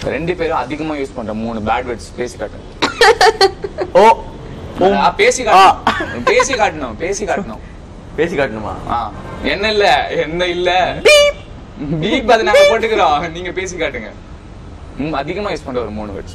ரெண்டு பேரும் அதிகமா யூஸ் பண்ற மூணு பேட் வேர்ட்ஸ் பேசி காட்டுங்க ஓ ஆ, பேசி காட்டணும் பேசி காட்டணும் பேசி காட்டணும் பேசி காட்டணுமா ஆ, என்ன இல்ல என்ன இல்ல பீப் அது நாங்க போட்டுக்கிறோம் நீங்க பேசி காட்டுங்க ம், அதிகமா யூஸ் பண்ற ஒரு மூணு வேர்ட்ஸ்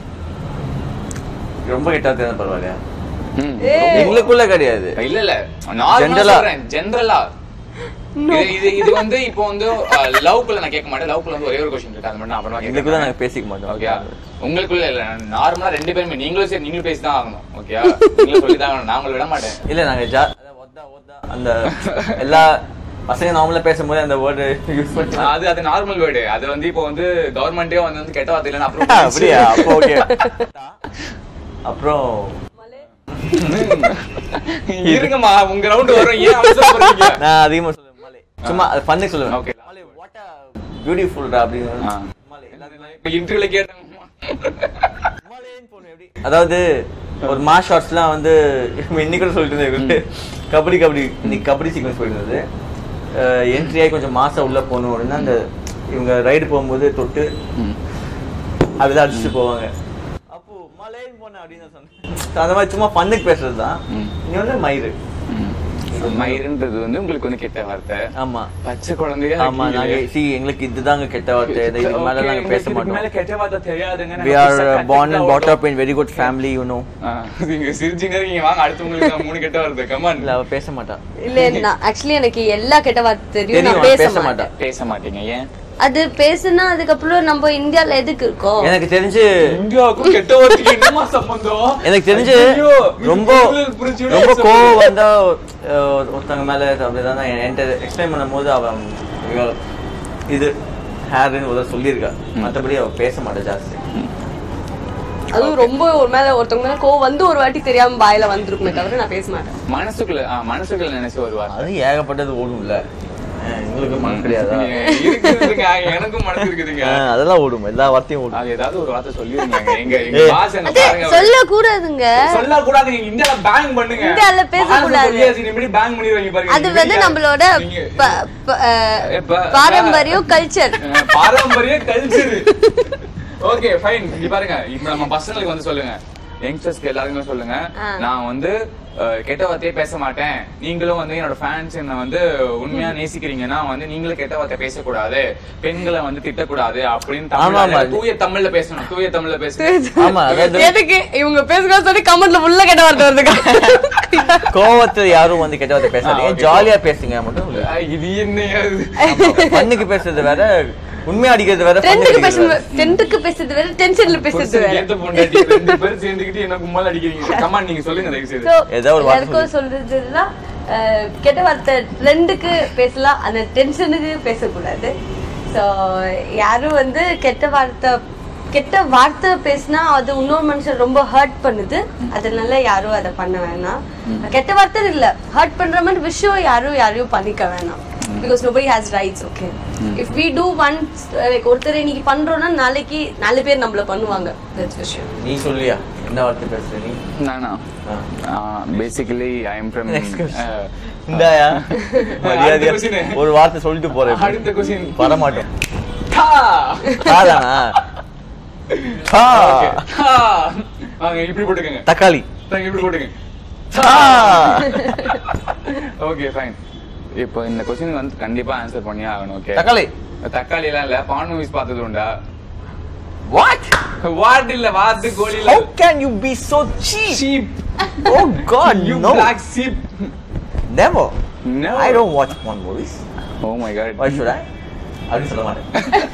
ரொம்ப கெட்டா தெரியாது பரவாயில்லையா எங்களுக்குள்ள கிடையாது இல்ல இல்ல நார்மலா General-ஆ. சொல்றேன் ஜெனரலா இது இது இது வந்து இப்போ வந்து லவ்க்குள்ள நான் கேட்க மாட்டேன் லவ்க்குள்ள வந்து ஒரே ஒரு கொஸ்டின் இருக்கு அது மட்டும் நான் அப்புறமா எங்களுக்குள்ள கேட்கறேன் நாங்க பேசிக்க மாட்டோம் ஓகே உங்களுக்குள்ள இல்ல நார்மலா ரெண்டு பேருமே நீங்களும் சரி நீங்களும் பேசி தான் ஆகணும் ஓகே நீங்களும் சொல்லி தான் ஆகணும் நான் உங்களை விட மாட்டேன் இல்ல நாங்க ஜா அத ஒத்தா ஒத்தா அந்த எல்லா பசங்க நார்மலா பேசும்போது அந்த வேர்டு யூஸ் பண்ணி அது அது நார்மல் வேர்டு அது வந்து இப்போ வந்து கவர்மெண்டே வந்து வந்து கெட்ட வார்த்தை இல்லைன்னு அப்புறம் அப்படியா அப்போ ஓகே அப்புறம் இருங்கம்மா உங்க ரவுண்ட் வரும் ஏன் அவசரப்படுறீங்க நான் அதிகமா சொல்லுவேன் மலை சும்மா அது பண்ணி சொல்லுவேன் Okay. மலை வாட் பியூட்டிஃபுல்டா அப்படின்னு ஆ. மலை எல்லாத்துக்கும் இப்ப இன்டர்வியூல கேட்டேன் மலைன்னு போகணும் எப்படி அதாவது ஒரு மா ஷார்ட்ஸ்லாம் வந்து இன்னைக்கு கூட சொல்லிட்டு இருந்தேன் கபடி கபடி இன்னைக்கு கபடி சீக்வன்ஸ் போயிட்டு இருந்தது என்ட்ரி ஆகி கொஞ்சம் மாசம் உள்ள போகணும் அப்படின்னா அந்த இவங்க ரைடு போகும்போது தொட்டு அப்படிதான் அடிச்சுட்டு போவாங்க அப்போ மலைன்னு போனேன் அப்படின்னு நான் சொன்னேன் So, அந்த மாதிரி சும்மா பண்ணுக்கு பேசுறது தான் ம். நீ வந்து மயிறு மயிருன்றது வந்து உங்களுக்கு வந்து கெட்ட வார்த்தை ஆமா பச்சை குழந்தையா ஆமா நாங்க சி எங்களுக்கு இதுதாங்க கெட்ட வார்த்தை இது இது மேல நாங்க பேச மேல மாட்டோம் கெட்ட வார்த்தை தெரியாதுங்க we are uh, born and brought up in very good family you know நீங்க சிரிச்சிங்க இருக்கீங்க வாங்க அடுத்து உங்களுக்கு நான் மூணு கெட்ட வார்த்தை கமான் இல்ல அவ பேச மாட்டா இல்ல நான் ஆக்சுவலி எனக்கு எல்லா கெட்ட வார்த்தை தெரியும் தெரியும் நான் அவ பேச பேச மாட்டேன் மாட்டா பேச மாட்டீங்க ஏன் அது பேசுனா அதுக்கப்புறம் நம்ம இந்தியால எதுக்கு இருக்கோம் எனக்கு தெரிஞ்சு இந்தியாவுக்கும் கெட்ட வார்த்தைக்கு என்னமா சம்பந்தம் எனக்கு தெரிஞ்சு ஐயோ, ரொம்ப உங்களுக்கு புரிஞ்சுவிட ரொம்ப சொல்லுங்க. கோவம் வந்தா அஹ், ஒருத்தவங்க மேல அப்படிதான் நான் என்கிட்ட எக்ஸ்பிளைன் பண்ணும்போது அவன் இவ இது ஹேர்னு ஒரு சொல்லியிருக்கா மத்தபடி அவ பேச மாட்டா ஜாஸ்தி அதுவும் ரொம்ப ஒரு மேல ஒருத்தவங்க மேல கோவம் வந்து ஒரு வாட்டி தெரியாம வாயில வந்திருக்குமே தவிர நான் பேச மாட்டேன் மனசுக்குள்ள ஆ, மனசுக்குள்ள நினைச்சு ஒரு வார்த்தை அது ஏகப்பட்டது ஓடும்ல அஹ், உங்களுக்கு மனசு கிடையாதா இருக்குதுங்க எனக்கும் மனசு இருக்குதுங்க அஹ், அதெல்லாம் ஓடும் எல்லா வார்த்தையும் ஓடும் அது ஏதாவது ஒரு வார்த்தை சொல்லிருந்தாங்க எங்க எங்க ஏய். பாஸ் என்ன அது பாருங்க சொல்ல கூடாதுங்க சொல்ல கூடாதுங்க இந்தியால பேங் பண்ணுங்க இந்தியால பேசக்கூடாது. பேங் பண்ணிடுவாங்க பாருங்க அது வந்து நம்மளோட நீங்க- ப- ப- அஹ், ஏ, ப- பாரம்பரியம் கல்ச்சர் அஹ், பாரம்பரிய கல்ச்சர் ஓகே ஃபைன் இங்க பாருங்க இப்ப நம்ம பசங்களுக்கு வந்து சொல்லுங்க யங்ஸ்டர்ஸ்க்கு எல்லாருக்குமே சொல்லுங்க ஆ. நான் வந்து அஹ், கெட்ட வார்த்தையே பேச மாட்டேன் நீங்களும் வந்து என்னோட ஃபேன்ஸ் என்ன வந்து உண்மையா நேசிக்கிறீங்கன்னா வந்து நீங்களும் கெட்ட வார்த்தை பேசக்கூடாது பெண்களை வந்து திட்டக்கூடாது அப்படின்னு ஆமா, தமிழ்ல ஆமா. தூய தமிழ்ல பேசணும் தூய தமிழ்ல பேசணும் ஆமா அதாவது எதுக்கு இவங்க பேசுகிறா சொல்லி கமெண்ட்ல உள்ள கெட்ட வார்த்தை வருதுக்கா கோவத்துல யாரும் வந்து கெட்ட வார்த்தை பேசாதீங்க ஆ, okay. ஜாலியா பேசுங்க மட்டும் இல்ல. அஹ், இது என்ன பண்ணுக்கு பேசுறது வேற உண்மையா அடிக்கிறது வேற டென்த்துக்கு பண்ணுக்கு பேசுறது அடிக்கிறது வேற. டென்த்துக்கு பேசுறது வேற டென்ஷன்ல பேசுறது வேற ஏத்த பொண்டாட்டி ரெண்டு பேரும் சேர்ந்துக்கிட்டு என்ன கும்மால அடிக்கிறீங்க கமான் நீங்க சொல்லுங்க தயவு செய்து So, ஏதோ ஒரு வார்த்தை எல்லாருக்கும் சொல்றதுன்னா அஹ், கெட்ட வார்த்தை ரெண்டுக்கு பேசலாம் அந்த டென்ஷனுக்கு பேசக்கூடாது ஸோ யாரும் வந்து கெட்ட வார்த்தை கெட்ட வார்த்தை பேசினா அது இன்னொரு மனுஷன் ரொம்ப ஹர்ட் பண்ணுது அதனால யாரும் அதை பண்ண வேணாம் கெட்ட வார்த்தை இல்ல ஹர்ட் பண்ற மாதிரி விஷயம் யாரும் யாரையும் பண்ணிக்க வேணாம் because nobody has rights okay if we do once like ஒருத்தர் இன்னைக்கு பண்றோம்னா நாளைக்கு நாலு பேர் நம்மள பண்ணுவாங்க that's விஷயம் நீ சொல்லியா என்ன வார்த்தை பேசுற நீ நானா ஆ. Basically I am from Next question. இந்தாயா மரியாதையா question. ஒரு வார்த்தை சொல்லிட்டு போறேன் அடுத்த கொஸ்டின் வர மாட்டோம் தாதானா தா. வாங்க இப்படி போட்டுக்கங்க தக்காளி நாங்க இப்படி போட்டுக்கங்க தா. ஓகே ஃபைன் இப்போ இந்த கொஸ்டின் வந்து கண்டிப்பா ஆன்சர் பண்ணியே ஆகணும் ஓகே தக்காளி தக்காளி எல்லாம் இல்ல பான் மூவிஸ் பார்த்தது உண்டா வாட் வாட் இல்ல வாத்து கோழி இல்ல How can you be so cheap? Cheap Oh God, you no. Black sheep Never. No. I don't watch porn movies. Oh my God Why should I? அப்படின்னு சொல்ல மாட்டேன்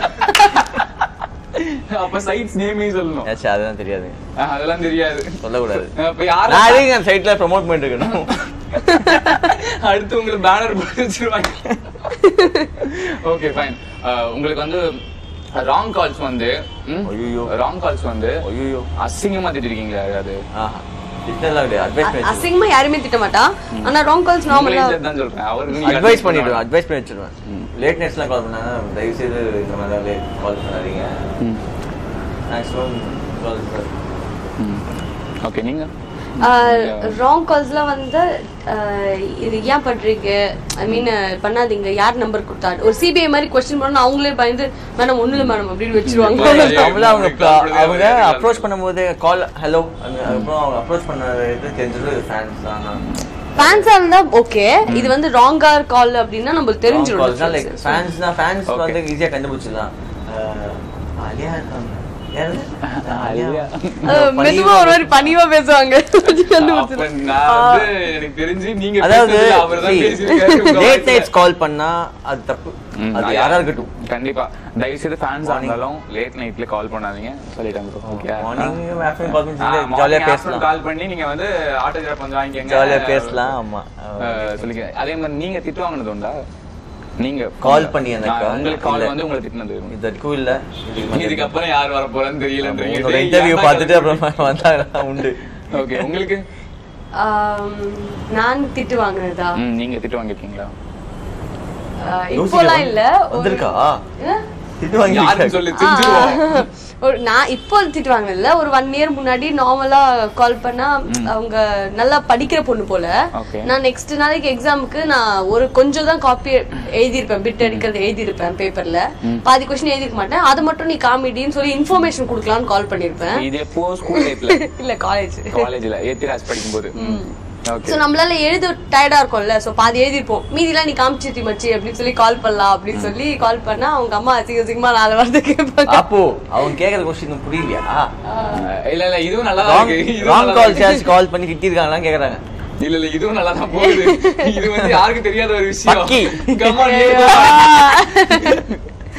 அப்ப சைட்ஸ் நேமே சொல்லணும் ஏச்சா அதெல்லாம் தெரியாது ஆஹ், அதெல்லாம் தெரியாது சொல்லக்கூடாது அப்ப யாரு நான் எதுக்கு அந்த சைட்ல ப்ரோமோட் பண்ணிட்டு இருக்கணும் அடுத்து உங்களுக்கு பேனர் போட்டு வச்சிருவாங்க ஓகே ஃபைன் உங்களுக்கு வந்து ராங் கால்ஸ் வந்து ஐயையோ. ராங் கால்ஸ் வந்து ஐயோ அசிங்கமா திட்டிருக்கீங்களா யாராவது ஆஹா திட்டலாம் கிடையாது அட்வைஸ் பண்ணி அசிங்கமா யாருமே திட்ட மாட்டான் ஆனா ராங் கால்ஸ் நார்மலா உங்களை தான் சொல்றேன் அவருக்கு நீங்க அட்வைஸ் advice பண்ணிடுவேன் பண்ண அட்வைஸ் பண்ணி வச்சிருவேன் லேட் நைட்ஸ்லாம் கால் பண்ணா தயவு செய்து இந்த மாதிரி லேட் கால் பண்ணாதீங்க ம். மேக்ஸிமம் கால் ஓகே நீங்க ராங் கால்ஸ்லாம் வந்து ஆஹ் இது ஏன் பண்றீங்க ஐ மீன் பண்ணாதீங்க யார் நம்பர் கொடுத்தாரு ஒரு சிபிஐ மாதிரி கொஸ்டின் பண்ணா அவங்களே பயந்து மேடம் ஒண்ணுல மேடம் அப்படின்னு வச்சிருவாங்க அவங்கள அவங்க ப- அவங்க அப்ரோச் பண்ணும்போது கால் ஹலோ அதுக்கப்புறம் அவங்க அப்ரோச் பண்ண இது தெரிஞ்சது ஃபேன்ஸ் தான் ஃபேன்ஸா இருந்தா ஓகே இது வந்து ராங்கா கால் அப்படின்னா நம்மளுக்கு தெரிஞ்சிடும் லைக் ஃபேன்ஸ் தான் ஃபேன்ஸ் வந்து ஈஸியா கண்டுபிடிச்சிடலாம் அஹ், அலியா இருக்காங்க யாரு? அலியா. அஹ் மெதுவா ஒரு மாதிரி பணிவா பேசுவாங்க அப்ப நான் வந்து எனக்கு தெரிஞ்சு நீங்க அதாவது பேசுனதுல அவர்தான் பேசியிருக்காரு. லேட் நைட்ஸ் கால் பண்ணா அது தப்பு ம், அது அது யாரா இருக்கட்டும் கண்டிப்பா தயவு செய்து ஃபேன்ஸ் இருந்தாலும் லேட் நைட்ல கால் பண்ணாதீங்க சொல்லிட்டாங்க bro. Okay ஆ? மார்னிங் ஆஃப்டர்நூன் கால் ஆ, பண்ணி morning ஜாலியா afternoon பேசலாம் கால் பண்ணி நீங்க வந்து ஆட்டோகிராஃப் வந்து வாங்கிக்கங்க ஜாலியா பேசலாம் ஆமா அஹ், சொல்லிக்க அதே மாதிரி நீங்க திட்டு வாங்கினது உண்டா நீங்க கால் பண்ணி எனக்கு நான் உங்களுக்கு கால் இல்ல. வந்து உங்களை திட்டினது இது வரைக்கும் இல்ல இதுக்கப்புறம் யார் வர போறேன்னு தெரியலன்றீங்க உன்னோட இன்டர்வியூ பார்த்துட்டு அப்புறம் வந்தாங்க உண்டு ஓகே உங்களுக்கு நான் திட்டு வாங்கினதா ம், நீங்க திட்டு வாங்கிருக்கீங்களா ஆஹ் இப்போலாம் இல்ல ஒரு- வந்திருக்கா என்ன? திட்டு வாங்கி யாருன்னு சொல்லி தெரிஞ்சுருவோம் ஒரு நான் இப்போ திட்டு வாங்கினதில்ல ஒரு ஒன் இயர் முன்னாடி நார்மலா கால் பண்ணா அவங்க நல்லா படிக்கிற பொண்ணு போல Okay. நான் நெக்ஸ்ட் நாளைக்கு எக்ஸாமுக்கு நான் ஒரு கொஞ்சம் தான் காப்பி எழுதியிருப்பேன் பிட் அடிக்கிறது எழுதியிருப்பேன் பேப்பர்ல பாதி கொஸ்டின் எழுதிருக்க மாட்டேன் அதை மட்டும் நீ காமிடின்னு சொல்லி இன்ஃபர்மேஷன் கொடுக்கலாம்னு கால் பண்ணிருப்பேன் இது எப்போ ஸ்கூல் லைஃப்ல இல்ல காலேஜ் காலேஜ்ல ஏத்திராஜ் படிக்கும்போது ஓகே சோ நம்மளால எழுத டயர்டா இருக்கும்ல சோ பாதி எழுதிருப்போம் மீதிலாம் நீ காமிச்சிருத்தி மச்சி அப்படின்னு சொல்லி கால் பண்ணலாம் அப்படின்னு சொல்லி கால் பண்ணா அவங்க அம்மா அசிங்க அசிங்கமா நாலு வார்த்தை கேட்பாங்க அப்போ அவங்க கேக்குற கொஸ்டின் புரியலையா இல்ல இல்ல இதுவும் நல்லா தான் ராங் இருக்கு இதுவும் ராங் நல்லா கால் தான் சார்ஜ் கால் பண்ணி திட்டிருக்காங்களா கேக்குறாங்க இருக்கு. இல்ல இல்ல இதுவும் நல்லா தான் போகுது இது வந்து யாருக்கும் தெரியாத ஒரு விஷயம் பக்கி. Come on, you go.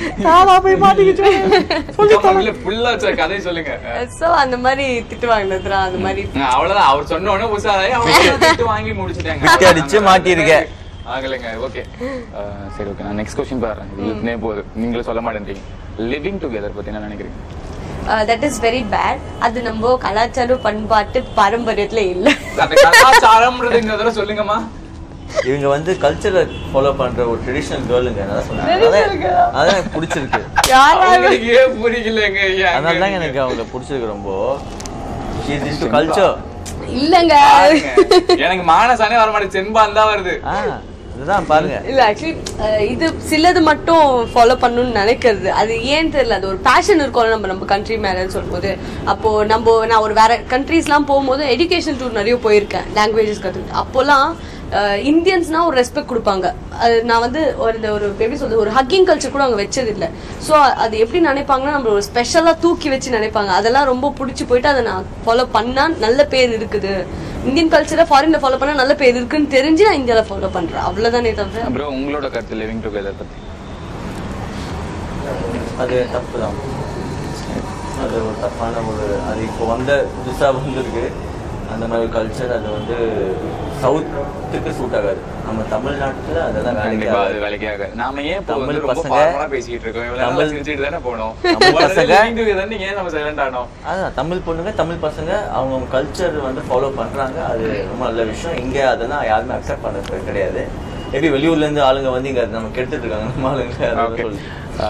Come on, இல்ல full ஆ ச- கதை சொல்லுங்க சோ அந்த மாதிரி திட்டு வாங்கினதுரா அந்த மாதிரி அஹ் அவ்வளவுதான் அவர் சொன்ன உடனே உஷாராயி அவங்க திட்டு வாங்கி முடிச்சிட்டாங்க திட்டு அடிச்சு மாட்டியிருக்க. ஆகலைங்க ஓகே சரி ஓகே நான் நெக்ஸ்ட் கொஸ்டின் பாருங்க இதுனே போகுது நீங்களும் சொல்ல மாட்டேன்றீங்க லிவிங் டுகெதர் பத்தி என்ன நினைக்கிறீங்க தட் இஸ் வெரி பேட் அது நம்ம கலாச்சாரம் பண்பாட்டு பாரம்பரியத்துல இல்ல அந்த கலாச்சாரம்ன்றது இந்த தடவை சொல்லுங்கம்மா இவங்க வந்து கல்ச்சரை ஃபாலோ பண்ற ஒரு ட்ரெடிஷனல் கேர்ளுங்க அதான் சொன்னாங்க அதான் அதான் எனக்கு பிடிச்சிருக்கு அவங்களுக்கே புரியலங்க ஏங்க அதனால தான் எனக்கு அவங்க பிடிச்சிருக்கு ரொம்ப கல்ச்சர் இல்லங்க பாருங்க. எனக்கு மானசானே வர மாட்டேன் செம்பான் தான் வருது ஆ அதுதான் பாருங்க இல்ல ஆக்சுவலி இது சிலது மட்டும் ஃபாலோ பண்ணணும்னு நினைக்கிறது அது ஏன் தெரியல அது ஒரு பேஷன் இருக்கும்ல நம்ம நம்ம கண்ட்ரி மேலன்னு சொல்லும்போது அப்போ நம்ம நான் ஒரு வேற கண்ட்ரீஸ்லாம் போகும்போது எஜுகேஷன் டூர் நிறைய போயிருக்கேன் லாங்குவேஜஸ் கற்றுக்கிட்டு அப்போல்லாம் இந்தியன்ஸ்னா ஒரு ரெஸ்பெக்ட் கொடுப்பாங்க அது நான் வந்து ஒரு இந்த ஒரு எப்படி சொல்றது ஒரு ஹக்கிங் கல்ச்சர் கூட அவங்க வச்சது இல்லை ஸோ அது எப்படி நினைப்பாங்கன்னா நம்ம ஒரு ஸ்பெஷலாக தூக்கி வச்சு நினைப்பாங்க அதெல்லாம் ரொம்ப பிடிச்சி போயிட்டு அதை நான் ஃபாலோ பண்ணா நல்ல பேர் இருக்குது இந்தியன் கல்ச்சரை ஃபாரின்ல ஃபாலோ பண்ணா நல்ல பேர் இருக்குன்னு தெரிஞ்சு நான் இந்தியாவில் ஃபாலோ பண்றேன் அவ்வளவுதானே தவிர அப்புறம் உங்களோட கருத்து லிவிங் டுகெதர் பத்தி அது தப்பு தான் அது ஒரு தப்பான ஒரு அது இப்போ வந்த புதுசா வந்திருக்கு அந்த மாதிரி ஒரு கல்ச்சர் அது வந்து சவுத்துக்கு சூட் ஆகாது நம்ம தமிழ்நாட்டுல அதெல்லாம் வேலைக்கு கண்டிப்பா அது ஆகாது. வேலைக்கே ஆகாது நாம ஏன் இப்போ தமிழ் வந்து ரொம்ப பசங்க- ஃபார்மலா பேசிட்டு இருக்கோம் இவ்வளவு நாளா தமிழ் சிரிச்சிட்டு தானே போனோம் தமிழ் பசங்க- லிவிங் டுகெதர் ஏன் நம்ம சைலண்ட் ஆனோம் அதான் தமிழ் பொண்ணுங்க தமிழ் பசங்க அவங்க கல்ச்சர் வந்து ஃபாலோ பண்றாங்க அது ரொம்ப நல்ல விஷயம் இங்க அதெல்லாம் யாருமே அக்செப்ட் பண்ணது கிடையாது எப்படி வெளியூர்ல இருந்து ஆளுங்க வந்து இங்க நம்ம கெடுத்துட்டு இருக்காங்க நம்ம ஆளுங்க அதை ஓகே சொல்லி.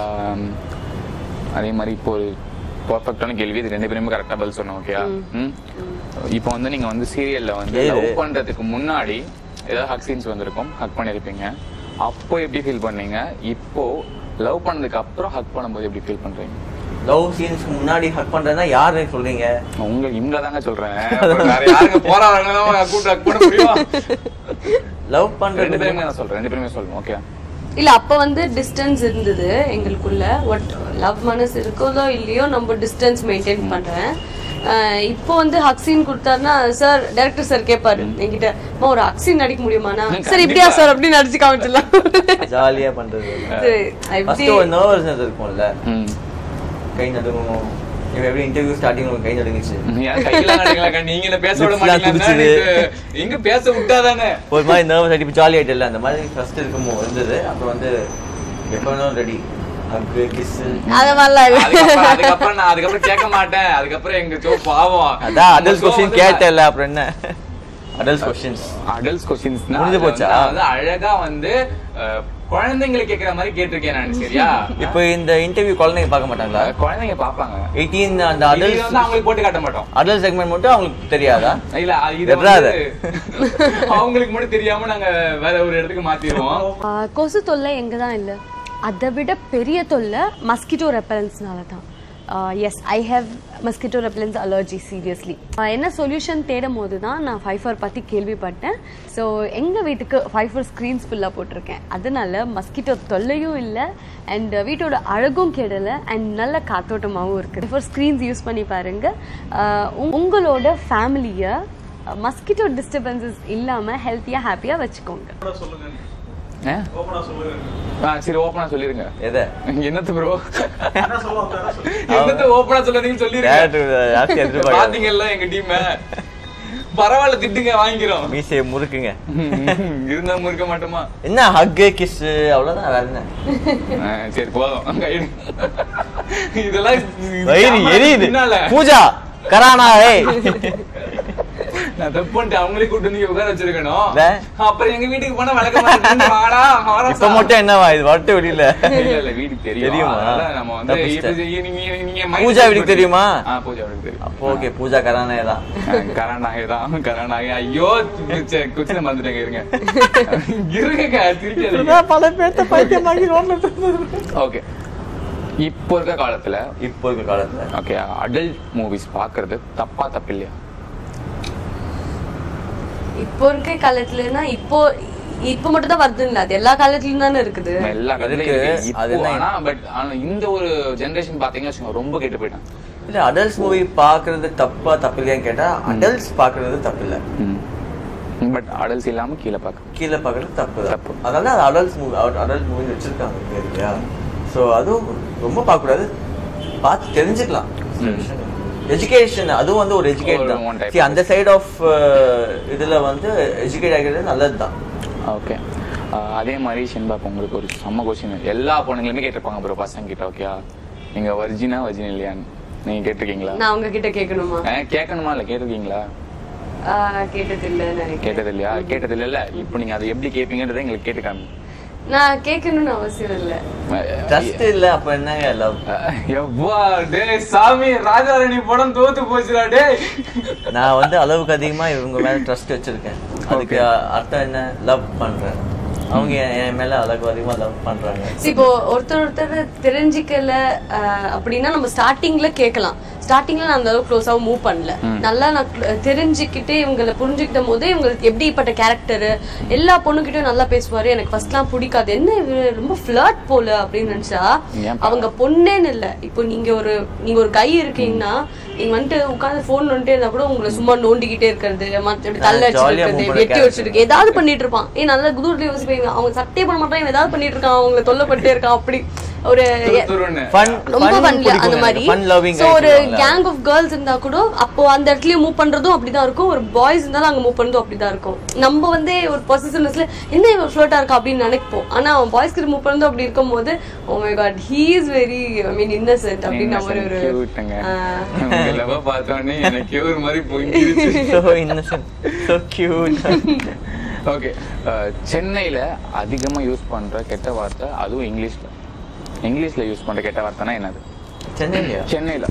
அதே மாதிரி இப்போ ஒரு பர்ஃபெக்டான கேள்வி இது ரெண்டு பேருமே கரெக்டா பதில் சொன்னோம் ஓகேயா இப்போ வந்து நீங்க வந்து சீரியல்ல வந்து ஏது? லவ் பண்றதுக்கு முன்னாடி ஏதாவது ஹக் சீன்ஸ் வந்திருக்கும் ஹக் பண்ணிருப்பீங்க அப்போ எப்படி ஃபீல் பண்ணீங்க இப்போ லவ் பண்ணதுக்கு அப்புறம் ஹக் பண்ணும்போது எப்படி ஃபீல் பண்றீங்க லவ் சீன்ஸ்க்கு முன்னாடி ஹக் பண்றதுன்னா யாரு சொல்றீங்க உங்க இவங்க தாங்க சொல்றேன் அப்புறம் வேற யாருங்க போறாங்க கூட்டு ஹக் பண்ண முடியும் லவ் ரெண்டு பண்றது பேருமே நான் சொல்றேன் ரெண்டு பேருமே சொல்லுவோம் ஓகே இல்ல அப்ப வந்து டிஸ்டன்ஸ் இருந்தது எங்களுக்குள்ள ஒட் லவ் மனசு இருக்குதோ இல்லையோ நம்ம டிஸ்டன்ஸ் மெயின்டைன் பண்றேன் அஹ் இப்போ வந்து ஹக்ஸின் கொடுத்தாருன்னா சார் டைரக்டர் சார் கேட்பாரு என்கிட்ட "அம்மா, ஒரு ஹக்ஸின் நடிக்க முடியுமாண்ணா சரி இப்படியா சார் அப்படின்னு நடிச்சு காமிச்சிடலாம் ஜாலியா பண்றது சரி, எப்படி ஃபர்ஸ்ட் ஒரு நர்வஸ்னஸ் இருக்கும்ல ம் கை நடுங்கும் இப்போ எப்படி இன்டர்வியூ ஸ்டார்டிங் கை நடுங்குச்சு ஏன் கையெல்லாம் நடுங்கலக்கா? நீங்களே பேச விட Lips எல்லாம் மாட்டீங்களா? துடிச்சுது. எங்க பேச விட்டாதானே ஒரு மாதிரி நர்வஸ் ஆகிட்டு ஜாலி ஆகிட்டு அந்த மாதிரி ஃபர்ஸ்ட் இருக்குமோ இருந்தது அப்புறம் வந்து எப்போ வேணாலும் ரெடி அக்கு கிஸ் அத மாதிரிலாம் இல்ல அதுக்கப்புறம் அதுக்கப்புறம் நான் அதுக்கப்புறம் கேட்க மாட்டேன் அதுக்கப்புறம் எங்க ஜோ பாவம் அதான் அடல்ட் கொஸ்டின் கேட்டல அப்புறம் என்ன அடல்ட் கொஸ்டின்ஸ் அடல்ட்ஸ் கொஸ்டின்ஸ் முடிஞ்சு போச்சா? வந்து அழகா வந்து அஹ், குழந்தைங்களை கேக்குற மாதிரி கேட்டிருக்கேன் நான் சரியா இப்போ இந்த இன்டர்வியூ குழந்தைங்க பார்க்க மாட்டாங்களா குழந்தைங்க பாப்பாங்க எயிட்டீன் அந்த இது அடல்ட் வந்து அவங்களுக்கு போட்டு காட்ட மாட்டோம் அடல்ட் செக்மெண்ட் மட்டும் அவங்களுக்கு தெரியாதா இல்ல இது வெட்றாத. வந்து அவங்களுக்கு மட்டும் தெரியாம நாங்க வேற ஒரு இடத்துக்கு மாத்திடுவோம் ஆஹ் கொசு தொல்லை எங்கே தான் இல்லை அதை விட பெரிய தொல்லை மஸ்கிட்டோ ரெப்பலன்ஸ்னால தான் yes I have mosquito repellents allergy seriously என்ன சொல்யூஷன் தேடும் போது தான் நான் ஃபைஃபர் பற்றி கேள்விப்பட்டேன் ஸோ எங்கள் வீட்டுக்கு ஃபைஃபர் ஸ்க்ரீன்ஸ் ஃபுல்லாக போட்டிருக்கேன் அதனால மஸ்கிட்டோ தொல்லையும் இல்லை அண்ட் வீட்டோட அழகும் கெடலை அண்ட் நல்ல காத்தோட்டமாகவும் இருக்குது ஃபைஃபர் ஸ்க்ரீன்ஸ் யூஸ் பண்ணி பாருங்கள் உங்களோட ஃபேமிலியை மஸ்கிட்டோ டிஸ்டர்பன்சஸ் இல்லாமல் ஹெல்த்தியாக ஹாப்பியாக வச்சுக்கோங்க ஆ? ஆ, சரி ஓப்பனா சொல்லிருங்க எதை என்னத்து ப்ரோ என்னத்து ஓப்பனா சொல்லாதீங்கன்னு சொல்லிருங்க Character ஜாஸ்தி எதிர்பார்க்காத. பாத்தீங்கல்ல எங்க டீம் பரவாயில்ல திட்டுங்க வாங்கிக்கிறோம் மீசையை முறுக்குங்க இருந்தா முறுக்க மாட்டோமா என்ன ஹக்கு கிஸ் அவ்வளவுதான் வேற என்ன ஆ, சரி போதும் கைடு. இதெல்லாம் வயிறு எரியுது பின்னால. பூஜா கரானா ஏய் நான் தப்பு பண்ணிட்டேன் அவங்களே கூட்டு வந்து உட்கார வச்சிருக்கணும் வே. அப்புறம் எங்க வீட்டுக்கு போனா விளக்க மாட்டேன் வாடா வாடா இப்ப மட்டும் என்னவா இது வரட்டு வெளியில இல்ல இல்ல வீட்டுக்கு தெரியும் தெரியுமா? அதனால நம்ம வந்து தப்பிச்சிட்ட. இப்ப நீங்க நீங்க mind பூஜா set வீட்டுக்கு பண்ணி- தெரியுமா? ஆ பூஜா வீட்டுக்கு தெரியும் அப்போ ஓகே பூஜா கரானே தான் கரானாக தான் கரானாக ஐயோ குச்சின மறந்துட்டேங்க இருங்க இருங்க சிரிக்காதீங்க பல பேர்த்த பைத்தியமாகி ஓகே இப்போ இருக்க காலத்துல இப்போ இருக்க காலத்துல ஓகே அடல்ட் மூவிஸ் பாக்குறது தப்பா தப்பு இல்லையா இப்போ இருக்க காலத்துலன்னா இப்போ இப்போ மட்டும் தான் வருது இல்ல அது எல்லா காலத்துலயும் தானே இருக்குது எல்லா கதையிலும் இருக்கு. இருக்கு அது இப்போ என்ன? ஆனா பட் ஆனா இந்த ஒரு ஜெனரேஷன் பாத்தீங்கன்னா வச்சுக்கோங்க, ரொம்ப கெட்டு போயிட்டாங்க இல்ல அடல்ட்ஸ் மூவி பாக்குறது தப்பா தப்பு இல்லையான்னு கேட்டா அடல்ட்ஸ் பாக்குறது தப்பு இல்ல பட் அடல்ஸ் இல்லாம கீழே பார்க்க கீழே பாக்குறது தப்பு தப்பு. தான் அதனால அது அடல்ட்ஸ் மூவி அடல்ட் மூவி வச்சிருக்காங்க பேர் இல்லையா ஸோ அதுவும் ரொம்ப பார்க்கக்கூடாது பார்த்து தெரிஞ்சுக்கலாம் எஜுகேஷன் அதுவும் வந்து ஒரு எஜுகேட் ஒரு தான் one type See, அந்த சைடு ஆஃப் இதுல வந்து எஜுகேட் ஆகிறது நல்லது தான் ஓகே அதே மாதிரி ஷென்பாப் உங்களுக்கு ஒரு செம்ம கொஸ்டின் எல்லா பொண்ணுங்களுமே கேட்டிருப்பாங்க ப்ரோ பசங்க கிட்ட ஓகே நீங்க வர்ஜினா வர்ஜின் இல்லையான்னு நீங்க கேட்டிருக்கீங்களா நான் உங்ககிட்ட கேட்கணுமா ஆ, கேட்கணுமா இல்ல கேட்டிருக்கீங்களா ஆஹ் கேட்டது இல்ல நினைக்கிறேன் கேட்டது இல்லையா கேட்டது இல்ல இப்போ நீங்க அதை எப்படி கேட்பீங்கன்றதை எங்களுக்கு கேட்டு காமி நான் கேட்கணும்னு அவசியம் இல்ல ட்ரஸ்ட் இல்ல அப்ப என்னங்க லவ் எவ்வா டேய் சாமி ராஜாராணி படம் தோத்து போச்சுடா டேய் நான் வந்து அளவுக்கு அதிகமா இவங்க மேல ட்ரஸ்ட் வச்சிருக்கேன் அதுக்கு அர்த்தம் என்ன லவ் பண்றேன் அவங்க என் என் மேல அளவுக்கு அதிகமா லவ் பண்றாங்க See, இப்போ ஒருத்தர் ஒருத்தர் தெரிஞ்சுக்கல ஆஹ் அப்படின்னா நம்ம ஸ்டார்டிங்ல கேட்கலாம் ஸ்டார்டிங்ல நான் அந்த அளவுக்கு க்ளோஸாவும் மூவ் பண்ணல நல்லா நான் cl- தெரிஞ்சுக்கிட்டு இவங்களை புரிஞ்சுக்கிட்ட போது இவங்களுக்கு எப்படிப்பட்ட கேரக்டர் எல்லா பொண்ணுகிட்டயும் நல்லா பேசுவாரு எனக்கு ஃபர்ஸ்ட்லாம் பிடிக்காது என்ன இவரு ரொம்ப ஃபிளர்ட் போல அப்படின்னு நினைச்சா ஏன்பா? அவங்க பொண்ணேன்னு இல்ல இப்போ நீங்க ஒரு நீங்க ஒரு கை இருக்கீங்கன்னா நீங்க வந்துட்டு உட்கார்ந்து போன் நோண்டிட்டே இருந்தா கூட உங்களை சும்மா நோண்டிக்கிட்டே இருக்கிறது மத்த இப்படி தள்ள ஜாலியா move வச்சிருக்கிறது பண்ண வெட்டி character. வச்சிருக்கு ஏதாவது பண்ணிட்டு இருப்பான் ஏ நல்லா குதூர்ல யோசிப்பீங்க அவங்க சட்டையே பண்ண மாட்டான் இவன் ஏதாவது பண்ணிட்டு இருக்கான் அவங்கள தொல்லப்பட்டே இருக்கான் அப்படி ஒரு துரு துருன்னு. ஃபன் ரொம்ப பண்ணல அந்த மாதிரி ஃபன் லவ்விங் சோ ஒரு கேங் ஆஃப் கேர்ள்ஸ் இருந்தா கூட அப்போ அந்த இடத்துலயே மூவ் பண்றதும் அப்படிதான் இருக்கும் ஒரு பாய்ஸ் இருந்தாலும் அங்க மூவ் பண்றதும் அப்படிதான் இருக்கும் நம்ம வந்து ஒரு பொசிஷன்ஸ்ல என்ன இவன் ஃப்ளோட்டா இருக்கா அப்படின்னு நினைப்போம் ஆனா அவன் பாய்ஸ் கிட்ட மூவ் பண்றதும் அப்படி இருக்கும்போது oh my God he is very I mean innocent அப்படின்னு நம்ம ஒரு Cute-ங்க. ஆஹ், உங்க love-அ பார்த்த உடனே எனக்கு ஒரு மாதிரி பொங்கிருச்சு so innocent so cute okay சென்னையில அதிகமா யூஸ் பண்ற கெட்ட வார்த்தை அதுவும் இங்கிலீஷ்ல இங்கிலீஷ்ல யூஸ் பண்ற கெட்ட வார்த்தைனா என்னது சென்னையிலயா சென்னையில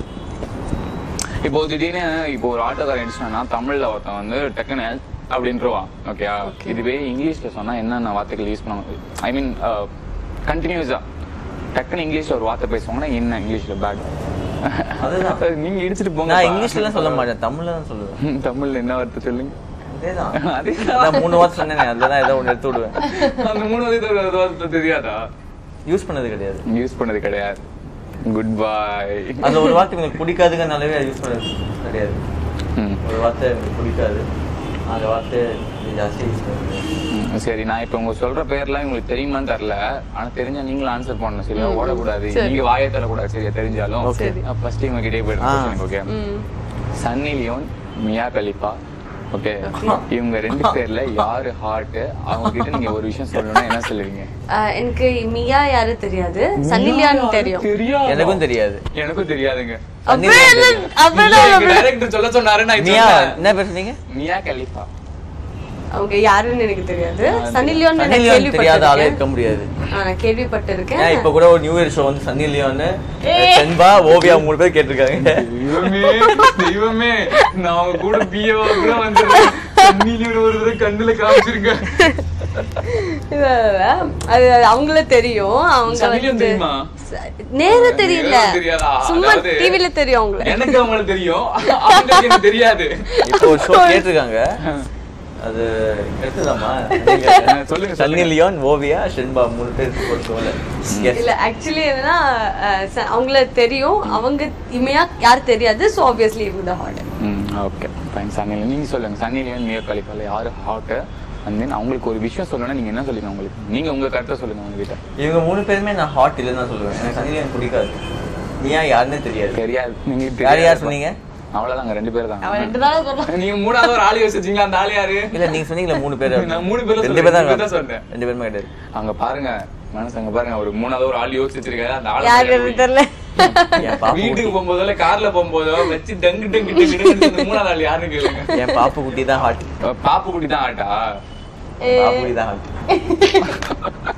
இப்போ திடீர்னு இப்போ ஒரு ஆட்டோக்காரன் அடிச்சானா தமிழ்ல ஒருத்தன் வந்து டக்குன்னு அப்படின்றவான் ஓகே இதுவே இங்கிலீஷ்ல சொன்னா என்னென்ன வார்த்தைகள் யூஸ் பண்ணுவாங்க ஐ மீன் கண்டினியூஸா டக்குன்னு இங்கிலீஷ்ல ஒரு வார்த்தை பேசுவாங்கன்னா என்ன இங்கிலீஷ்ல பேட் அதுதான். நீங்க இடிச்சிட்டு போங்க நான் இங்கிலீஷ்லாம் சொல்ல மாட்டேன் தமிழ்ல தான் சொல்லுவேன் தமிழ்ல என்ன வார்த்தை சொல்லுங்க அதேதான் அதேதான். நான் மூணு வார்த்தை சொன்னேனே அதுல ஏதோ ஒன்று எடுத்து விடுவேன் அந்த மூணு வார்த்தை வார்த்தை தெரியாதா யூஸ் பண்ணது கிடையாது யூஸ் பண்ணது கிடையாது குட் பாய் அந்த ஒரு வார்த்தை எனக்கு பிடிக்காதுங்கனாலவே யூஸ் பண்ணது கிடையாது ஒரு வார்த்தை எனக்கு பிடிக்காது அந்த வார்த்தை ஜாஸ்தி யூஸ் பண்ணுறது சரி நான் இப்ப உங்க சொல்ற பேர்லாம் உங்களுக்கு தெரியுமான்னு தெரியல ஆனா தெரிஞ்சா நீங்களும் ஆன்சர் பண்ணணும் சரியா ஓடக்கூடாது நீங்க வாயை தரக்கூடாது சரியா தெரிஞ்சாலும் Okay. ஃபர்ஸ்ட் இவங்க கிட்டே ஆ. போயிட்டு ஓகே ம். Sunny Leone Mia Khalifa okay இவங்க ரெண்டு பேர்ல யாரு ஹார்ட் அவங்க கிட்ட நீங்க ஒரு விஷயம் சொல்லணும்னா என்ன சொல்லுவீங்க ஆஹ், எனக்கு மியா யாரு தெரியாது சன்னிலியான்னு தெரியும் தெரியும் எனக்கும் தெரியாது எனக்கும் தெரியாதுங்க அப்புறம் என்ன- அப்புறம் என்ன- டைரக்டர் சொல்ல சொன்னாரு நான் இது மியா சொன்னேன். என்ன பேசுறீங்க மியா கலிஃபா அவங்க யாருன்னு எனக்கு தெரியாது சன்னி லியோன் சன்னி நான் லியோன் தெரியாத ஆளே கேள்விப்பட்டிருக்கேன் இருக்க முடியாது ஆ, நான் கேள்விப்பட்டிருக்கேன் ஏன் இப்ப கூட ஒரு நியூ இயர் ஷோ வந்து சன்னி லியோன் ஏய். சென்பா ஓவியா மூணு பேர் கேட்டிருக்காங்க தெய்வமே தெய்வமே நான் அவங்க கூட பிஏவா கூட வந்துடுறேன் தண்ணியில ஒரு தடவை கண்ணுல காமிச்சிருக்கேன் இல்ல, இல்ல. அது அவங்கள தெரியும் அவங்க சன்னி லியோன் வந்து தெரியுமா? நேர தெரியல நேரா தெரியாதா? சும்மா அதாவது, டிவில தெரியும் அவங்கள எனக்கு அவங்களுக்கு தெரியும் அவங்களுக்கு எனக்கு தெரியாது இப்போ ஒரு ஷோ கேட்டிருக்காங்க அது எடுத்துதாமா சொல்லுங்க, சன்னி சொல்லுங்க. லியோன் ஓவியா ஷென்பா மூணு பேர் ஒரு ஷோல இல்ல ஆக்சுவலி என்னன்னா அஹ், ச- அவங்கள தெரியும் அவங்க இமையா யார் தெரியாது சோ ஆப்வியஸ்லி இவங்க தான் ஹாட் ம் ஓகே ஃபைன் சன்னிலியன் நீங்க சொல்லுங்க சன்னிலியன் மியா கலிஃபால யாரு ஹாட் அண்ட் தென் அவங்களுக்கு ஒரு விஷயம் சொல்லணும்னா நீங்க என்ன சொல்லுங்க உங்களுக்கு நீங்க உங்க கருத்தை சொல்லுங்க அவங்க கிட்ட இவங்க மூணு பேருமே நான் ஹாட் இல்லைன்னு தான் சொல்லுவேன் எனக்கு சன்னி லியோன் பிடிக்காது நீ ஏன் யாருன்னே தெரியாது தெரியாது நீங்க யார் யார் சொன்னீங்க அவ்வளவுதாங்க ரெண்டு பேர் தான் அவன் ரெண்டு நாள் சொல்றான் நீங்க மூணாவது ஒரு ஆள் யோசிச்சீங்களா அந்த ஆள் யாரு இல்ல நீங்க சொன்னீங்களா மூணு பேர் நான் மூணு பேர்ல ரெண்டு சொல்றேன், பேர் ரெண்டு பேர் தான் தான் சொன்னேன். ரெண்டு பேருமே கிடையாது அங்க பாருங்க மனசு அங்க பாருங்க ஒரு மூணாவது ஒரு ஆள் யோசிச்சு வச்சிருக்காரு அந்த ஆள் யாருன்னு தெரியல என் பாப்பு வீட்டுக்கு குட்டி போகும்போதோ கார்ல போகும்போதோ வச்சு டங்கு டங்கு டங்கு டங்கு அந்த மூணாவது ஆள் யாருன்னு கேளுங்க என் பாப்பு குட்டி தான் ஹாட் பாப்பு குட்டி தான் ஆட்டா பாப்பு குட்டி தான் ஹாட்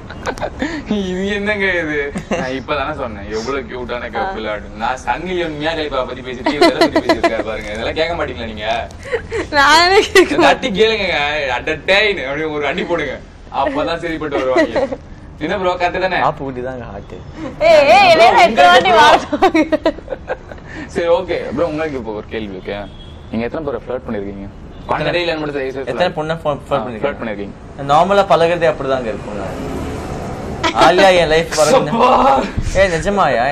இது என்னங்க இது நான் இப்பதானே சொன்னேன் எவ்வளவு கியூட்டான கப்பிள் ஆடு நான் சன்னிலியன் மியா கலிபா பத்தி பேசிட்டு இவங்க எதை பத்தி பேசியிருக்காரு பாருங்க இதெல்லாம் கேட்க மாட்டீங்களா நீங்க நானே கேட்க இந்த அடி கேளுங்க அடட்டேன்னு அப்படி ஒரு அடி போடுங்க அப்பதான் சரிப்பட்டு வருவாங்க என்ன ப்ரோ கரெக்ட் தானே பாப்பு குட்டி தான் ஹாட் ஏய் ஏய் என்னடா எட்டு வாட்டி வாழ்த்துவாங்க சரி ஓகே ப்ரோ உங்களுக்கு இப்போ ஒரு கேள்வி ஓகே நீங்க எத்தனை பேரை ஃபிளர்ட் பண்ணிருக்கீங்க கடையில மட்டும் தயவு செய்து எத்தனை பொண்ணை ஃபோன் flirt பண்ணிருக்கீங்க பண்ணிருக்கீங்க நார்மலா பழகுறதே அப்படிதாங்க இருக்கும் நான். ஆலியா என் லைஃப் பழகுன ஏய் நிஜமாயா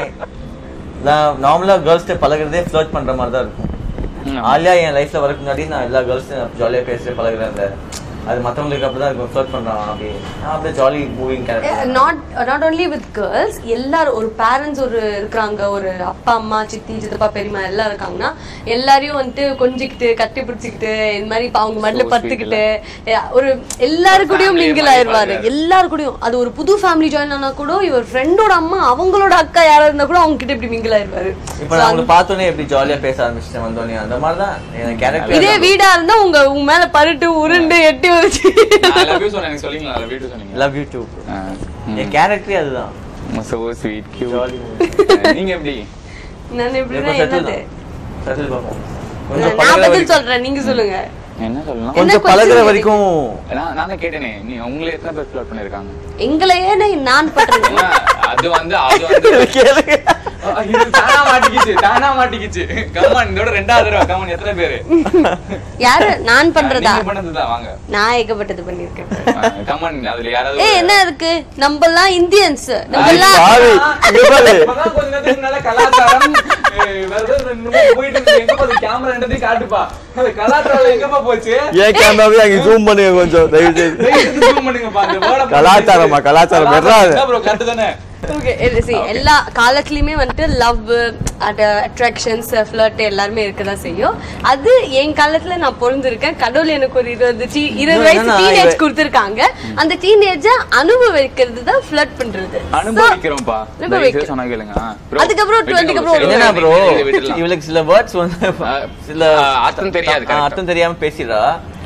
நான் நார்மலா கேர்ள்ஸ்ட பழகுறதே ஃப்ளர்ட் பண்ற மாதிரி தான் இருக்கும் ம். ஆலியா என் லைஃப்ல வரக்கு முன்னாடி நான் எல்லா கேர்ள்ஸ்டும் ஜாலியா பேசுறேன் பழகுறேன் அந்த அது மத்தவங்களுக்கு அப்படிதான் இருக்கும் ஃப்ளர்ட் பண்றான் அப்படி நான் அப்படியே jolly moving character not not only with girls எல்லாரும் ஒரு பேரண்ட்ஸ் ஒரு இருக்கிறாங்க ஒரு அப்பா அம்மா சித்தி சித்தப்பா பெரியம்மா எல்லாம் இருக்காங்கன்னா எல்லாரையும் வந்துட்டு கொஞ்சிக்கிட்டு கட்டி பிடிச்சிக்கிட்டு இந்த மாதிரி இப்ப அவங்க மடியில So sweet படுத்துக்கிட்டு அஹ் ஒரு எல்லாரு கூடயும் family மிங்கிள் மாதிரி ஆயிருவாரு பாருங்க. எல்லாரு கூடயும் அது ஒரு புது ஃபேமிலி ஜாயின் ஆனா கூட இவர் ஃப்ரெண்டோட அம்மா அவங்களோட அக்கா யாரா இருந்தா கூட அவங்க கிட்ட இப்படி மிங்கிள் ஆயிருவாரு இப்போ நான் உங்களை பார்த்தோன்னே எப்படி ஜாலியா பேச ஆரம்பிச்சிட்டேன் வந்தோடனே அந்த மாதிரி தான் என் கேரக்டர் இதே வீடா இருந்தா உங்க உங்க மேல பருட்டு உருண்டு எட்டி வச்சு நான் லவ் யூ சொன்னேன் எனக்கு சொல்லிங்களா லவ் யூ சொன்னீங்க லவ் யூ டூ என் கேரக்டரே அதுதான் சோ ஸ்வீட் Jolly கியூட் நீங்க எப்படி நான் எப்படின்னா செட்டில் என்னது தான் செட்டில் பார்ப்போம் நான் கொஞ்சம் பழகுற பதில் வரைக்கும் சொல்றேன் நீங்க சொல்லுங்க என்ன சொல்லலாம் கொஞ்சம் question பழகுற கேட்டீங்க? வரைக்கும் நான் நான் தான் கேட்டேனே நீ உங்களை எத்தனை பேர் ஃபிளர்ட் பண்ணிருக்காங்க எங்களையே நான் நான் பண்றேன் ஏன்னா, அது வந்து அது வந்து கேளுங்க ஆ, இது தானா மாட்டிக்கிச்சு தானா மாட்டிக்கிச்சு கமான் இதோட ரெண்டாவது தடவை கமான் எத்தனை பேரு யாரு நான் பண்றதா நீங்க பண்ணதுதான் வாங்க நான் ஏகப்பட்டது பண்ணிருக்கேன் கமான் அதுல யாராவது ஏய் என்ன இருக்கு நம்ம எல்லாம் இந்தியன்ஸ் நம்ம ஐ, எல்லாம் sorry. இங்க பாரு. இப்பதான் கொஞ்ச நேரத்துக்கு முன்னால கலாச்சாரம் ஏய், வேற ஏதோ ரெண்டு மூணு போயிட்டு இருக்கு. எங்க போகுது? camera ரெண்டுத்தையும் காட்டுப்பா. அது கலாச்சாரம் எங்கப்பா போச்சு? ஏன் கேமராவே அங்க ஜூம் பண்ணுங்க கொஞ்சம் தயவு செய்து தயவு செஞ்சு zoom பண்ணுங்கப்பா. அந்த word அ போட்டு கலாச்சாரமா, கலாச்சாரம், கலாச்சாரம் வெறாது. என்ன bro, correct தானே? ஓகே see எல்லா காலத்துலயுமே வந்துட்டு லவ் அட்ராக்ஷன்ஸ் ஃபிளர்ட் எல்லாருமே இருக்கதான் செய்யும் அது என் காலத்துல நான் பிறந்திருக்கேன் கடவுள் எனக்கு ஒரு இருபது tea- இருபது வயசு என்னன்னா, டீனேஜ் இவ- கொடுத்திருக்காங்க அந்த டீனேஜ அனுபவிக்கிறது தான் ஃபிளர்ட் பண்றது அனுபவிக்கிறோம்ப்பா. அனுபவிக்கிறோம். தயவு செய்து சொன்னா கேளுங்க. ஆ, bro, அதுக்கப்புறம் விட்டுருங்க 20 க்கு bro. அப்புறம் சரி, என்னன்னா okay, ப்ரோ இதை விட்டுடலாம். இவளுக்கு சில வேர்ட்ஸ் வந்து ஆ, சில ஆ, அர்த்தம் தெரியாது, ஆ, correct. அர்த்தம் தெரியாம பேசிடுறா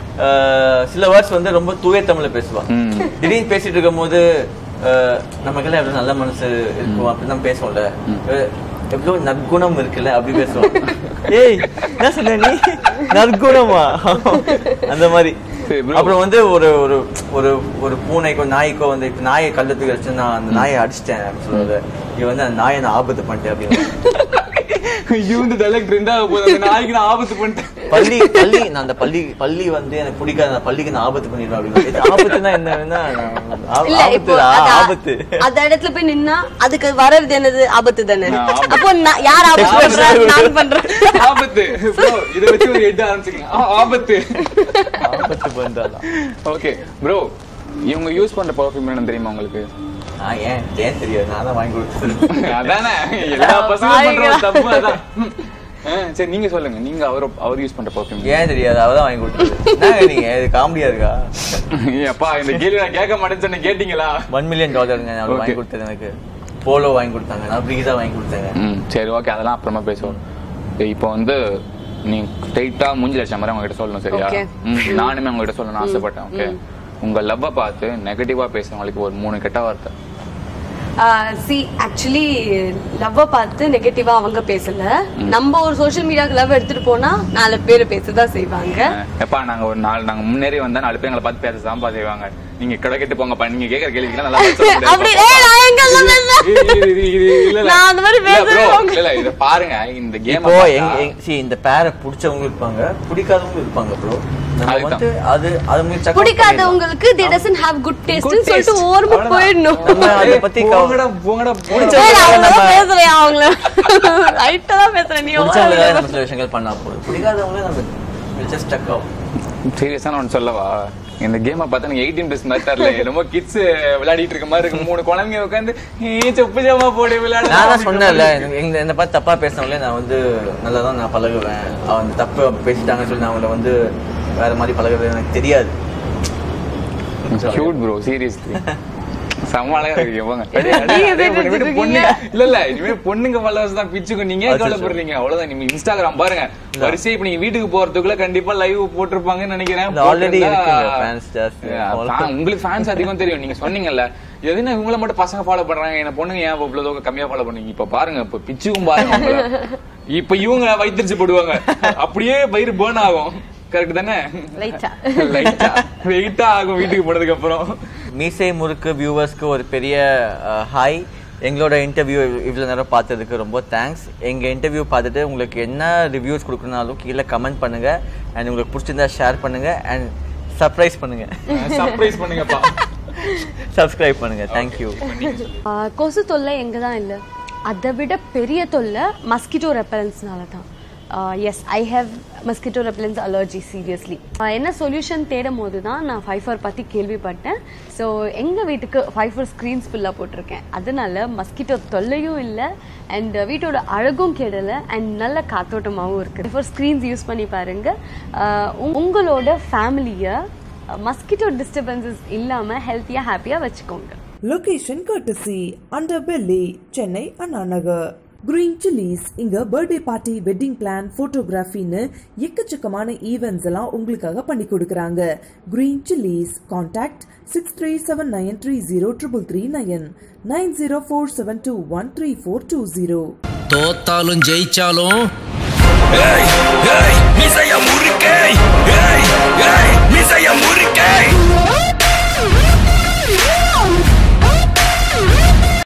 ஆ, சில வேர்ட்ஸ் வந்து ரொம்ப தூய தமிழ்ல பேசுவா ம். திடீர்னு பேசிட்டு இருக்கும்போது ஆ, நமக்கெல்லாம் எவ்வளவு நல்ல மனசு இருக்கும் அப்படிதான் பேசுவோம்ல ஆ, எவ்வளவு நற்குணம் இருக்குல்ல அப்படி பேசுவோம் ஏய் என்ன சொன்ன நீ நற்குணமா அந்த மாதிரி சரி, bro. அப்புறம் வந்து ஒரு ஒரு ஒரு ஒரு பூனைக்கோ நாய்க்கோ வந்து இப்ப நாயை கள்ளத்துக்கு அடிச்சு நான் அந்த நாயை அடிச்சிட்டேன் அப்படின்னு சொல்லுவாங்க இவன் வந்து அந்த நாயை நான் ஆபத்து பண்ணிட்டேன் அப்படின்னு ஐயோ, இந்த dialogue trend ஆக போகுது. அந்த நாய்க்கு நான் ஆபத்து பண்ணிட்டேன். பள்ளி பள்ளி நான் அந்த பள்ளி பள்ளி வந்து எனக்கு பிடிக்காது நான் பள்ளிக்கு நான் ஆபத்து பண்ணிடுவேன் அப்படின்னு இது ஆபத்துனா என்னன்னா நான் ஆ- இல்ல இப்போ ஆபத்துடா, அது- ஆபத்து அந்த இடத்துல போய் நின்னா அதுக்கு வர்றது என்னது ஆபத்து தானே ஆ, ஆபத்து. அப்போ நான் யார் ஆபத்து Express பண்றா ஆகுது. நான் பண்றேன் ஆபத்து Bro, இதை வச்சு ஒரு head ஆரம்பிச்சுக்கலாம். ஆ, ஆபத்து ஆபத்து பண்றாலாம் ஓகே ப்ரோ இவங்க யூஸ் பண்ற பர்ஃபியூம் என்னன்னு தெரியுமா உங்களுக்கு நான் ஏன் ஏன் தெரியாது நான் தான் வாங்கி கொடுத்தேன் அதானே எல்லா பசங்களும் பண்ற ஒரு தப்பு அதான் ம். ஆ, சரி நீங்க சொல்லுங்க நீங்க அவர் அவர் யூஸ் பண்ற பர்ஃபியூம் ஏன் தெரியாது அவதான் வாங்கி கொடுத்தது என்னங்க நீங்க இது காமெடியா இருக்கா அப்பா இந்த கேள்வி நான் கேட்க மாட்டேன்னு சொன்ன கேட்டீங்களா ஒன் மில்லியன் டாலருங்க நான் Okay. வாங்கி கொடுத்தது எனக்கு போலோ வாங்கி கொடுத்தாங்க நான் பிரீஸா வாங்கி கொடுத்தாங்க ம் சரி ஓகே அதெல்லாம் அப்புறமா பேசுவோம் இப்போ வந்து நீ ஸ்ட்ரைட்டா மூஞ்சில அடிச்ச மாதிரி அவங்க கிட்ட சொல்லணும் சரியா Okay. ம், நானுமே அவங்க கிட்ட சொல்லணும்னு ஆசைப்பட்டேன் ஓகே உங்க லவ்வை பார்த்து நெகட்டிவா பேசுறவங்களுக்கு ஒரு மூணு கெட்ட வார்த்தை சி ஆக்சுவலி லவ்வை பார்த்து நெகட்டிவா அவங்க பேசல நம்ம ஒரு சோஷியல் மீடியாவுக்கு லவ் எடுத்துட்டு போனா நாலு பேர் பேசதான் செய்வாங்க எப்பா நாங்க ஒரு நாலு நாங்க முன்னேறி வந்தா நாலு பேர் எங்களை பார்த்து பேச சாம்பா செய்வாங்க நீங்க கிடக்கிட்டு போங்கப்பா நீங்க கேக்குற கேள்விக்கு நல்லா பதில் சொல்ல முடியாது. அப்படி ஏய், நான் எங்கெல்லாம் பேசுறேன்? இது- இது- இது- இது- இல்ல, இல்ல. நான் அந்த மாதிரி இல்ல, பேசவே bro, மாட்டேன். இல்ல, இல்ல, இத பாருங்க இந்த கேம் இப்போ எங்க எங்க- see, இந்த பேரை பிடிச்சவங்க இருப்பாங்க பிடிக்காதவங்க இருப்பாங்க ப்ரோ நம்ம அதுதான். வந்து அது அது உங்களுக்கு check out பண்ணிடலாம். பிடிக்காதவங்களுக்கு they doesn't have good taste Good ன்னு சொல்லிட்டு taste. ஓரமா அவ்வளவுதான். போயிடணும் நம்ம அதை பத்தி கவ- போங்கடா போங்கடா பிடிச்ச- ஏய், நான் அவங்கள நம்ம- பேசுறேன் அவங்கள லைட்டா தான் பேசுறேன் நீ பிடிச்சவங்க ஓவரா நம்ம சில விஷயங்கள் பண்ணா போதும் பிடிக்காதவங்களே நம்ம ஜஸ்ட் டக் ஆகும் சீரியஸா ஒன்று சொல்லவா இந்த கேமை பார்த்தா எனக்கு எயிட்டீன் பிளஸ் மாதிரி தரல என்னமோ கிட்ஸ் விளையாடிட்டு இருக்க மாதிரி இருக்கு மூணு குழந்தைங்க உட்காந்து ஏ செப்பு ஜாமா போடு விளையாடு நான் தான் சொன்னேன்ல எனக்கு எங்க என்ன பார்த்து தப்பா பேசினவங்களே நான் வந்து நல்லா தான் நான் பழகுவேன் அவங்க தப்பு அப்படி பேசிட்டாங்கன்னு சொல்லி நான் அவங்கள வந்து வேற மாதிரி பழகுறது எனக்கு தெரியாது கியூட் ப்ரோ சீரியஸ்லி சமாளம் இருக்கீங்க போங்க என்ன அடே, அடே, நீங்க அடே, பேசிட்டு இனிமேல் இருக்கீங்க? பொண்ணுங்க இல்ல இல்ல இனிமே பொண்ணுங்க ஃபாலோவர்ஸ் தான் பிச்சுக்கும் நீங்க ஏன் அச்சச்சோ. கவலைப்படுறீங்க அவ்வளவுதான் நீங்க இன்ஸ்டாகிராம் பாருங்க வரிசை இப்ப நீங்க வீட்டுக்கு போறதுக்குள்ள கண்டிப்பா லைவ் போட்டிருப்பாங்கன்னு நினைக்கிறேன் இது already போட்டிருந்தா- இருக்குங்க, fans ஜாஸ்தி. Yeah, fan- உங்களுக்கு ஃபேன்ஸ் அதிகம் தெரியும் நீங்க சொன்னீங்கல்ல எதுனா இவங்கள மட்டும் பசங்க ஃபாலோ பண்றாங்க என்ன பொண்ணுங்க ஏன் இவ்வளவு கம்மியா ஃபாலோ பண்ணீங்க இப்ப பாருங்க இப்ப பிச்சுக்கும் பாருங்க உங்களை. இப்ப இவங்க வயிற்றுச்சு போடுவாங்க அப்படியே வயிறு பேர்ன் ஆகும் கரெக்ட் தானே லைட்டா லைட்டா வெயிட்டா ஆகும் வீட்டுக்கு போனதுக்கு அப்புறம் மீசை முறுக்கு வியூவர்ஸ்க்கு ஒரு பெரிய ஹாய் எங்களோட இன்டர்வியூ இவ்வளோ நேரம் பார்த்ததுக்கு ரொம்ப தேங்க்ஸ் எங்கள் இன்டர்வியூ பார்த்துட்டு உங்களுக்கு என்ன ரிவ்யூஸ் கொடுக்கணுனாலும் கீழே கமெண்ட் பண்ணுங்க அண்ட் உங்களுக்கு பிடிச்சிருந்தா ஷேர் பண்ணுங்க அண்ட் சர்ப்ரைஸ் பண்ணுங்க சர்ப்ரைஸ் பண்ணுங்கப்பா சப்ஸ்கிரைப் பண்ணுங்க தேங்க்யூ ஆ, கொசு தொல்லை எங்க தான் இல்லை அதை விட பெரிய தொல்லை மஸ்கிட்டோ ரெப்பலன்ஸ்னால தான் yes I have mosquito repellents allergy seriously என்ன சொல்யூஷன் தேடும் போது தான் நான் ஃபைஃபர் பற்றி கேள்விப்பட்டேன் ஸோ எங்கள் வீட்டுக்கு ஃபைஃபர் ஸ்க்ரீன்ஸ் ஃபுல்லாக போட்டிருக்கேன் அதனால மஸ்கிட்டோ தொல்லையும் இல்லை அண்ட் வீட்டோட அழகும் கெடலை அண்ட் நல்ல காத்தோட்டமாகவும் இருக்குது ஃபைஃபர் ஸ்க்ரீன்ஸ் யூஸ் பண்ணி பாருங்க ஆ, உங்க- உங்களோட ஃபேமிலியை மஸ்கிட்டோ டிஸ்டர்பன்சஸ் இல்லாமல் ஹெல்த்தியாக ஹாப்பியாக வச்சுக்கோங்க location courtesy under Belly, Chennai Anna Nagar Green Chillies இங்க பர்த்டே பார்ட்டி வெட்டிங் பிளான் போட்டோகிராஃபின்னு எக்கச்சக்கமான ஈவெண்ட்ஸ் எல்லாம் உங்களுக்காக பண்ணி கொடுக்கறாங்க Green Chillies contact six three seven nine three zero triple three nine nine zero four seven two one three four two zero தோத்தாலும் ஜெயிச்சாலும் ஏய் ஏய் மிசைய முறுக்கே ஏய்